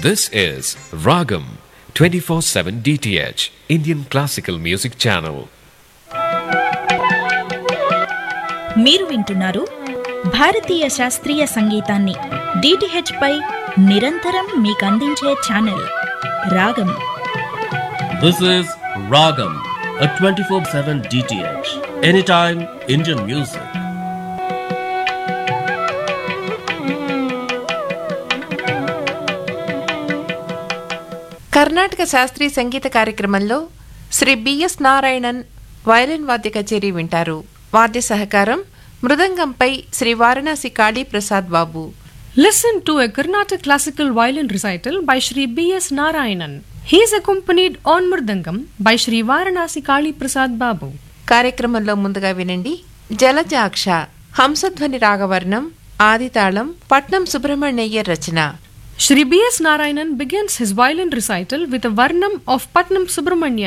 This is Ragam 24/7 DTH Indian Classical Music Channel. మీరు వింటున్నారు భారతీయ శాస్త్రీయ సంగీతాన్ని డిటిహెచ్ పై నిరంతరం మీకు అందించే ఛానల్ రాగం This is Ragam, a 24 7 DTH. Anytime Indian music. Karnataka శాస్త్రీయ సంగీత కార్యక్రమంలో శ్రీ బిఎస్ నారాయణన్ వయలిన్ వాద్య కచేరీ వింటారు వాద్య సహకారం మృదంగంపై శ్రీ వారణాసి కాళీ ప్రసాద్ బాబు Listen to a Carnatic classical violin recital by Sri B.S. Narayanan. He is accompanied on Murdangam by Sri Varanasi Kali Prasad Babu. కార్యక్రమంలో ముందుగా వినండి జలజాక్ష హంసధ్వని రాగవర్ణం ఆదితాళం పట్నం సుబ్రహ్మణ్యయ్యర్ రచన Sri B.S. Narayanan begins his violin recital with a Varnam of Patnam Subramanya